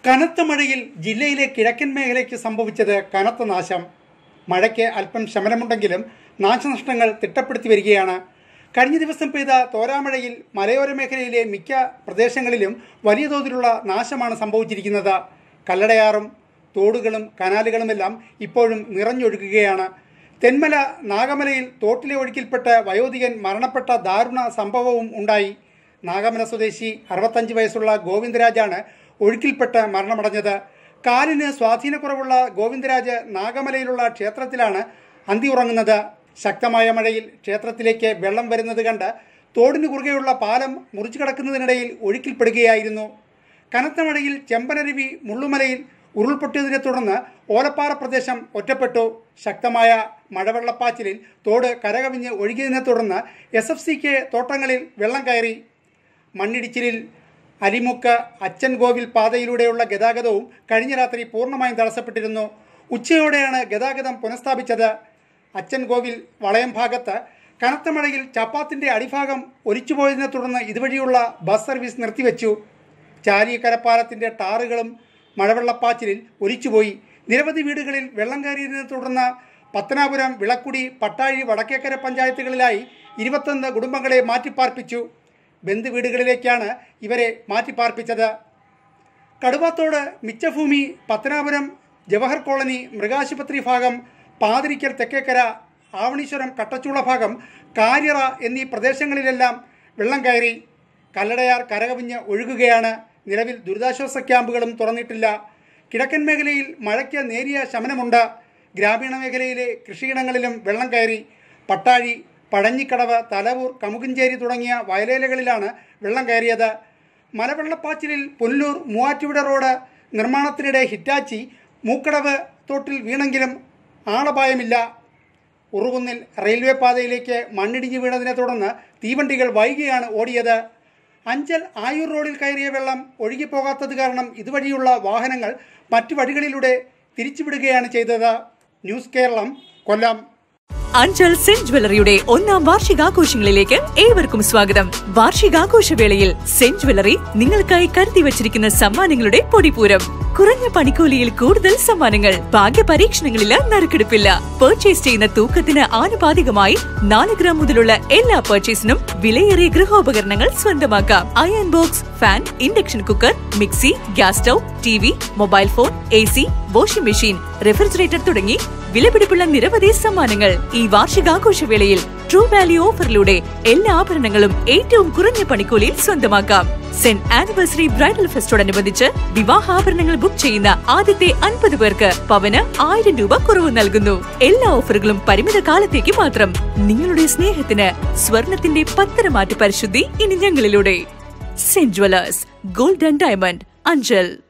കനത്ത മഴയിൽ ജില്ലയിലെ കിഴക്കൻ മേഖലയ്ക്ക് സംഭവിച്ചത് കനത്ത നാശം മഴയ്ക്ക് അല്പം ശമനമുണ്ടെങ്കിലും നാശനഷ്ടങ്ങൾ തിട്ടപ്പെടുത്തി വരികയാണ് കഴിഞ്ഞ ദിവസം പെയ്ത തോരാമഴയിൽ മലയോര മേഖലയിലെ മിക്ക പ്രദേശങ്ങളിലും വലിയ തോതിലുള്ള നാശമാണ് സംഭവിച്ചിരിക്കുന്നത് കല്ലടയാറും തോടുകളും കനാലുകളുമെല്ലാം ഇപ്പോഴും നിറഞ്ഞൊഴുകുകയാണ് തെന്മല നാഗമലയിൽ തോട്ടിലെ ഒഴുക്കിൽപ്പെട്ട് വയോധികൻ മരണപ്പെട്ട ദാരുണ സംഭവവും ഉണ്ടായി നാഗമല സ്വദേശി അറുപത്തഞ്ച് വയസ്സുള്ള ഗോവിന്ദരാജാണ് ഒഴുക്കിൽപ്പെട്ട് മരണമടഞ്ഞത് കാലിന് സ്വാധീനക്കുറവുള്ള ഗോവിന്ദരാജ് നാഗമലയിലുള്ള ക്ഷേത്രത്തിലാണ് അന്തി ഉറങ്ങുന്നത് ശക്തമായ മഴയിൽ ക്ഷേത്രത്തിലേക്ക് വെള്ളം വരുന്നത് കണ്ട് തോടിന് കുറുകെയുള്ള പാലം മുറിച്ചു കടക്കുന്നതിനിടയിൽ ഒഴുക്കിൽപ്പെടുകയായിരുന്നു കനത്ത മഴയിൽ ചെമ്പനരുവി മുള്ളുമലയിൽ ഉരുൾപൊട്ടിയതിനെ തുടർന്ന് ഓലപ്പാറ പ്രദേശം ഒറ്റപ്പെട്ടു ശക്തമായ മഴവെള്ളപ്പാച്ചിലിൽ തോട് കരകവിഞ്ഞ് ഒഴുകിയതിനെ തുടർന്ന് എസ് എഫ് സിക്ക് തോട്ടങ്ങളിൽ വെള്ളം കയറി മണ്ണിടിച്ചിലിൽ അരിമുക്ക് അച്ചൻകോവിൽ പാതയിലൂടെയുള്ള ഗതാഗതവും കഴിഞ്ഞ രാത്രി പൂർണ്ണമായും തടസ്സപ്പെട്ടിരുന്നു ഉച്ചയോടെയാണ് ഗതാഗതം പുനഃസ്ഥാപിച്ചത് അച്ചൻകോവിൽ വളയം ഭാഗത്ത് കനത്ത മഴയിൽ ചപ്പാത്തിന്റെ അടിഭാഗം ഒലിച്ചുപോയതിനെ തുടർന്ന് ഇതുവഴിയുള്ള ബസ് സർവീസ് നിർത്തിവെച്ചു ചാലിയക്കരപ്പാലത്തിന്റെ ടാറുകളും മഴവെള്ളപ്പാച്ചിലിൽ ഒലിച്ചുപോയി നിരവധി വീടുകളിൽ വെള്ളം കയറിയതിനെ തുടർന്ന് പത്തനാപുരം വിളക്കുടി പട്ടാഴി വടക്കേക്കര പഞ്ചായത്തുകളിലായി ഇരുപത്തൊന്ന് കുടുംബങ്ങളെ മാറ്റിപ്പാർപ്പിച്ചു ബന്ധുവീടുകളിലേക്കാണ് ഇവരെ മാറ്റിപ്പാർപ്പിച്ചത് കടുവാത്തോട് മിച്ചഭൂമി പത്തനാപുരം ജവഹർ കോളനി മൃഗാശുപത്രി ഭാഗം പാതിരിക്കൽ തെക്കേക്കര ആവണീശ്വരം കട്ടച്ചൂള ഭാഗം കാര്യറ എന്നീ പ്രദേശങ്ങളിലെല്ലാം വെള്ളം കയറി കല്ലടയാർ കരകവിഞ്ഞ് ഒഴുകുകയാണ് നിലവിൽ ദുരിതാശ്വാസ ക്യാമ്പുകളും തുറന്നിട്ടില്ല കിഴക്കൻ മേഖലയിൽ മഴയ്ക്ക് നേരിയ ശമനമുണ്ട് ഗ്രാമീണ മേഖലയിലെ കൃഷിയിടങ്ങളിലും വെള്ളം കയറി പട്ടാഴി പഴഞ്ഞിക്കടവ് തലവൂർ കമുകഞ്ചേരി തുടങ്ങിയ വയലേലകളിലാണ് വെള്ളം കയറിയത് മലവെള്ളപ്പാച്ചിലിൽ പുല്ലൂർ മൂവാറ്റുപുഴ റോഡ് നിർമ്മാണത്തിനിടെ ഹിറ്റാച്ചി മൂക്കടവ് തോട്ടിൽ വീണെങ്കിലും ആളപായമില്ല ഉറുകുന്നിൽ റെയിൽവേ പാതയിലേക്ക് മണ്ണിടിഞ്ഞ് വീണതിനെ തുടർന്ന് തീവണ്ടികൾ വൈകിയാണ് ഓടിയത് അഞ്ചൽ ആയൂർ റോഡിൽ കയറിയ വെള്ളം ഒഴുകിപ്പോകാത്തത് കാരണം ഇതുവഴിയുള്ള വാഹനങ്ങൾ മറ്റു വഴികളിലൂടെ തിരിച്ചുവിടുകയാണ് ചെയ്തത് ന്യൂസ് കേരളം കൊല്ലം അഞ്ചൽ സെന്റ് ജ്വല്ലറിയുടെ ഒന്നാം വാർഷികാഘോഷങ്ങളിലേക്ക് ഏവർക്കും സ്വാഗതം വാർഷികാഘോഷവേളയിൽ സെന്റ് ജ്വല്ലറി നിങ്ങൾക്കായി കരുതി വച്ചിരിക്കുന്ന സമ്മാനങ്ങളുടെ പൊടിപൂരം കുറഞ്ഞ പണിക്കൂലിയിൽ കൂടുതൽ സമ്മാനങ്ങൾ ഭാഗ്യ പരീക്ഷണങ്ങളില് നറുക്കെടുപ്പില്ല പർച്ചേസ് ചെയ്യുന്ന തൂക്കത്തിന് ആനുപാതികമായി നാല് ഗ്രാം മുതലുള്ള എല്ലാ പർച്ചേസിനും വിലയേറിയ ഗൃഹോപകരണങ്ങൾ സ്വന്തമാക്കാം iron box fan induction cooker mixie gas stove T V mobile phone A C washing machine refrigerator തുടങ്ങി വിലപിടിപ്പുള്ള നിരവധി സമ്മാനങ്ങൾ ഈ വാർഷികാഘോഷവേളയിൽ ട്രൂ വാല്യൂ ഓഫറിലൂടെ എല്ലാ ആഭരണങ്ങളും ഏറ്റവും കുറഞ്ഞ പണിക്കൂലിയിൽ സ്വന്തമാക്കാം സെന്റ് ആനിവേഴ്സറി ബ്രൈഡൽ ഫെസ്റ്റോടനുബന്ധിച്ച് വിവാഹാഭരണങ്ങൾ ബുക്ക് ചെയ്യുന്ന ആദ്യത്തെ അൻപത് പേർക്ക് പവന് ആയിരം രൂപ കുറവ് നൽകുന്നു എല്ലാ ഓഫറുകളും പരിമിത കാലത്തേക്ക് മാത്രം നിങ്ങളുടെ സ്നേഹത്തിന് സ്വർണത്തിന്റെ പത്തരമാറ്റ് പരിശുദ്ധി ഇനി ഞങ്ങളിലൂടെ Saint jewellers gold and diamond Anchal